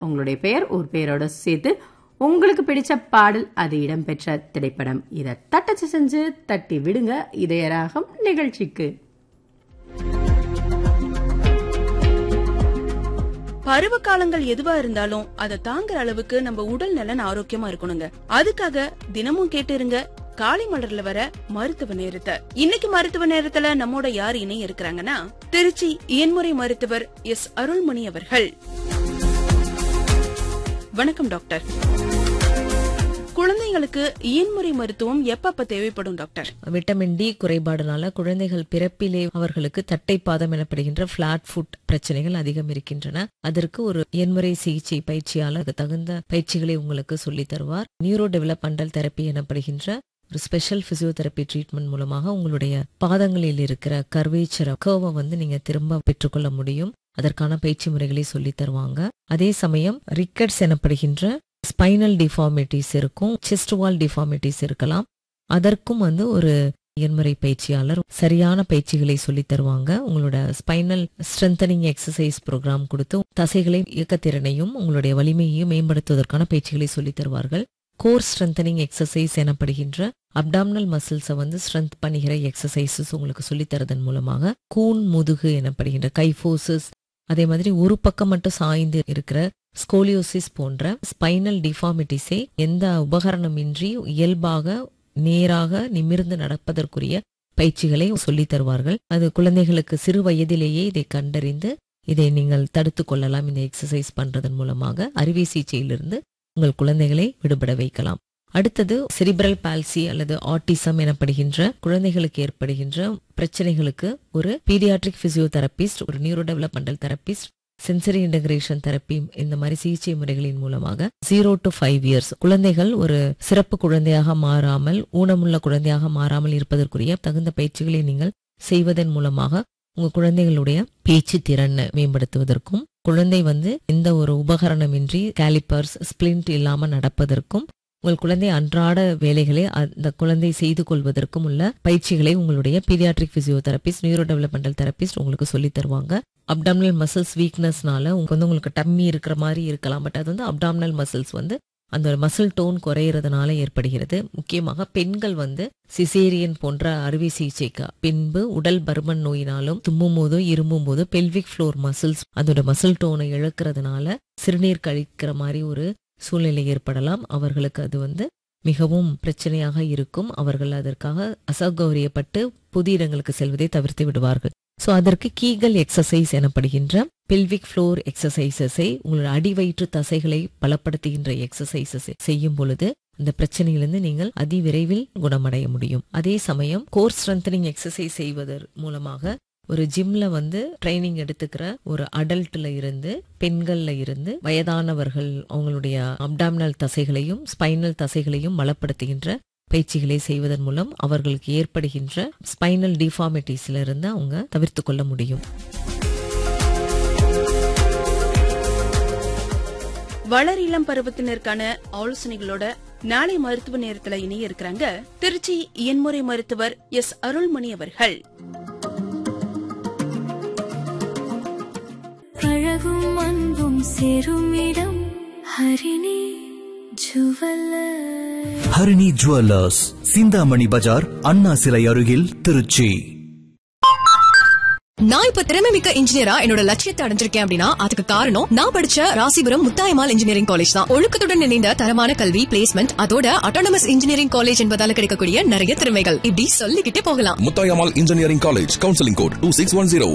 உங்களுடைய பெயர் ஊர் பெயரோட சேர்த்து உங்களுக்கு பிடிச்ச பாடல் அது இடம்பெற்ற திரைப்படம் இதை தட்டச்சு செஞ்சு தட்டி விடுங்க இதயராகம் நிகழ்ச்சிக்கு பருவ காலங்கள் எதுவா இருந்தாலும் அதை தாங்குற அளவுக்கு நம்ம உடல் நலன் ஆரோக்கியமா இருக்கணுங்க அதுக்காக தினமும் கேட்டு காலை மலர்ல வர மருத்துவ நேரத்தை இன்னைக்கு மருத்துவ நேரத்துல நம்மோட யார் இணைய இருக்கிறாங்கன்னா திருச்சி இயன்முறை மருத்துவர் எஸ் அருள்மணி அவர்கள் வணக்கம் டாக்டர் குழந்தைங்களுக்கு இயன்முறை மருத்துவம் எப்பப்ப தேவைப்படும் டாக்டர் விட்டமின் டி குறைபாடுனால குழந்தைகள் பிறப்பிலே அவர்களுக்கு தட்டைப்பாதம் எனப்படுகின்ற பிளாட் ஃபுட் பிரச்சனைகள் அதிகம் இருக்கின்றன அதற்கு ஒரு எண்முறை சிகிச்சை பயிற்சியாளர் அதுக்கு தகுந்த பயிற்சிகளை உங்களுக்கு சொல்லி தருவார் நியூரோ டெவலப்மெண்டல் தெரப்பி எனப்படுகின்ற ஒரு ஸ்பெஷல் பிசியோதெரப்பி ட்ரீட்மெண்ட் மூலமாக உங்களுடைய பாதங்களில் இருக்கிற கர்வேச்சர கர்வை வந்து நீங்க திரும்ப பெற்றுக்கொள்ள முடியும் அதற்கான பயிற்சி முறைகளை சொல்லி தருவாங்க அதே சமயம் ரிக்கட்ஸ் எனப்படுகின்ற ஸ்பைனல் டிஃபார்மிட்டிஸ் இருக்கும் செஸ்ட் வால் டிஃபார்மிட்டிஸ் இருக்கலாம் அதற்கும் வந்து ஒரு எண்முறை பயிற்சியாளர் சரியான பயிற்சிகளை சொல்லி தருவாங்க உங்களோட ஸ்பைனல் ஸ்ட்ரென்தனிங் எக்ஸசைஸ் ப்ரோக்ராம் கொடுத்து தசைகளை இயக்கத்திறனையும் உங்களுடைய வலிமையையும் மேம்படுத்துவதற்கான பயிற்சிகளை சொல்லி தருவார்கள் கோர் ஸ்ட்ரென்தனிங் எக்ஸசைஸ் எனப்படுகின்ற அப்டாமினல் மசில்ஸை வந்து ஸ்ட்ரென்த் பண்ணுகிற எக்ஸசைசஸ் உங்களுக்கு சொல்லித் தரதன் மூலமாக கூன் முதுகு எனப்படுகின்ற கைஃபோசஸ் அதே மாதிரி ஒரு பக்கம் மட்டும் சாய்ந்து இருக்கிற ஸ்கோலியோசிஸ் போன்ற ஸ்பைனல் டிஃபார்மிட்டிஸை எந்த உபகரணமின்றி இயல்பாக நேராக நிமிர்ந்து நடப்பதற்குரிய பயிற்சிகளை சொல்லித் தருவார்கள் அது குழந்தைகளுக்கு சிறு வயதிலேயே இதை கண்டறிந்து இதை நீங்கள் தடுத்து கொள்ளலாம் இந்த எக்ஸசைஸ் பண்றதன் மூலமாக அறுவை சிகிச்சையிலிருந்து உங்கள் குழந்தைகளை விடுபட வைக்கலாம் அடுத்தது செரிப்ரல் பால்சி அல்லது ஆட்டிசம் எனப்படுகின்ற குழந்தைகளுக்கு ஏற்படுகின்ற பிரச்சனைகளுக்கு ஒரு பீடியாட்ரிக் பிசியோதெரபிஸ்ட் ஒரு neuro developmental therapist sensory integration therapy இந்த மாதிரி சிகிச்சை முறைகளின் மூலமாக ஜீரோ டு ஃபைவ் இயர்ஸ் குழந்தைகள் ஒரு சிறப்பு குழந்தையாக மாறாமல் ஊனமுள்ள குழந்தையாக மாறாமல் இருப்பதற்குரிய தகுந்த பயிற்சிகளை நீங்கள் செய்வதன் மூலமாக உங்க குழந்தைகளுடைய பேச்சு திறனை மேம்படுத்துவதற்கும் குழந்தை வந்து எந்த ஒரு உபகரணமின்றி கேலிப்பர்ஸ் ஸ்பிளிண்ட் இல்லாம நடப்பதற்கும் உங்கள் குழந்தை அன்றாட வேலைகளை அந்த குழந்தை செய்து கொள்வதற்கும் உள்ள பயிற்சிகளை உங்களுடைய paediatric physiotherapist neuro developmental therapist உங்களுக்கு சொல்லி தருவாங்க அப்டாமினல் மசில்ஸ் வீக்னஸ்னால உங்களுக்கு வந்து உங்களுக்கு டம்மி இருக்கிற மாதிரி இருக்கலாம் பட் அது வந்து அப்டாமினல் மசில்ஸ் வந்து அந்த மசில் டோன் குறையிறதுனால ஏற்படுகிறது முக்கியமாக பெண்கள் வந்து சிசேரியன் போன்ற அறுவை சிகிச்சைக்கு பின்பு உடல் பருமன் நோயினாலும் தும்மும் போதோ இருமும் போதோ பெல்விக் ஃப்ளோர் மசில்ஸ் அதோட மசில் டோனை இழக்கிறதுனால சிறுநீர் கழிக்கிற மாதிரி ஒரு சூழ்நிலை ஏற்படலாம் அவர்களுக்கு அது வந்து மிகவும் பிரச்சனையாக இருக்கும் அவர்கள் அதற்காக அசௌகரியப்பட்டு புதிய இடங்களுக்கு செல்வதை தவிர்த்து விடுவார்கள் சோ அதற்கு கீகல் எக்ஸசைஸ் எனப்படுகின்ற பெல்விக் ஃப்ளோர் எக்ஸசைசஸை உங்களோட அடிவயிற்று தசைகளை பலப்படுத்துகின்ற எக்ஸசைசஸ் செய்யும் பொழுது அந்த பிரச்சனையிலிருந்து நீங்கள் அதிவிரைவில் குணமடைய முடியும் அதே சமயம் கோர் ஸ்ட்ரென்தனிங் எக்ஸசைஸ் செய்வதன் மூலமாக ஒரு ஜிம்ல வந்து ட்ரைனிங் எடுத்துக்கிற ஒரு அடல்ட்ல இருந்து பெண்கள்ல இருந்து வயதானவர்கள் அவங்களுடைய அப்டாமினல் தசைகளையும் ஸ்பைனல் தசைகளையும் பலப்படுத்துகின்ற பயிற்சிகளை செய்வதன் மூலம் அவர்களுக்கு ஏற்படுகின்ற ஸ்பைனல் டிஃபார்மிட்டிஸ்ல இருந்து அவங்க தவிர்த்து கொள்ள முடியும் வளர் இளம் பருவத்தினருக்கான ஆலோசனைகளோட நாளை மருத்துவ நேரத்துல இணைய இருக்கிறாங்க திருச்சி இயன்முறை மருத்துவர் எஸ் அருள்மணி அவர்கள் அழகும் அன்பும் சேரும் இடம் ஹரிணி ஜுவல்லர் ஹரிணி ஜுவல்லர்ஸ் சிந்தாமணி பஜார் அண்ணா சிலை அருகில் திருச்சி நான் இப்ப திறமை மிக்க இன்ஜினியரா என்னோட லட்சியத்தை அடைஞ்சிருக்கேன் அப்படின்னா அதுக்கு காரணம் நான் படிச்ச ராசிபுரம் முத்தாயமால் இன்ஜினியரிங் காலேஜ் தான் ஒழுக்கத்துடன் இணைந்த தரமான கல்வி பிளேஸ்மெண்ட் அதோட அட்டானமஸ் இன்ஜினியரிங் காலேஜ் என்பதால கிடைக்கக்கூடிய நிறைய திறமைகள் இப்படி சொல்லிக்கிட்டே போகலாம் Muthayammal engineering college counselling code two six one zero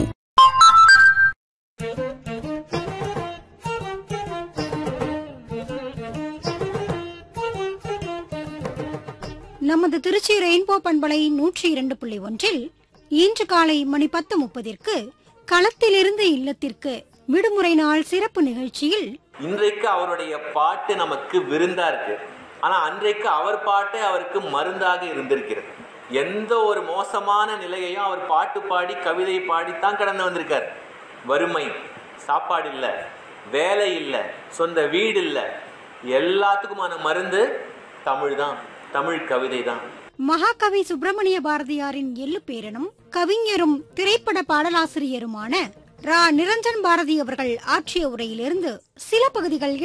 நமது திருச்சி ரெயின்போ பண்பலை நூற்றி இரண்டு புள்ளி ஒன்றில் இன்று காலை மணி பத்து முப்பதிற்கு களத்திலிருந்து இல்லத்திற்கு விடுமுறை நாள் சிறப்பு நிகழ்ச்சியில் இன்றைக்கு அவருடைய பாட்டு நமக்கு விருந்தா இருக்கு ஆனா அன்றைக்கு அவர் பாட்டே அவருக்கு மருந்தாக இருந்திருக்கிறது எந்த ஒரு மோசமான நிலையையும் அவர் பாட்டு பாடி கவிதை பாடித்தான் கடந்து வந்திருக்கார் வறுமை சாப்பாடு இல்லை வேலை இல்லை சொந்த வீடு இல்லை எல்லாத்துக்குமான மருந்து தமிழ் தான் தமிழ் கவிதை தான் மகாகவி சுப்பிரமணிய பாரதியாரின் எள்ளு பேரனும் கவிஞரும் திரைப்பட பாடலாசிரியருமான ரா நிரஞ்சன் பாரதி அவர்கள் ஆற்றிய உரையிலிருந்து சில பகுதிகள்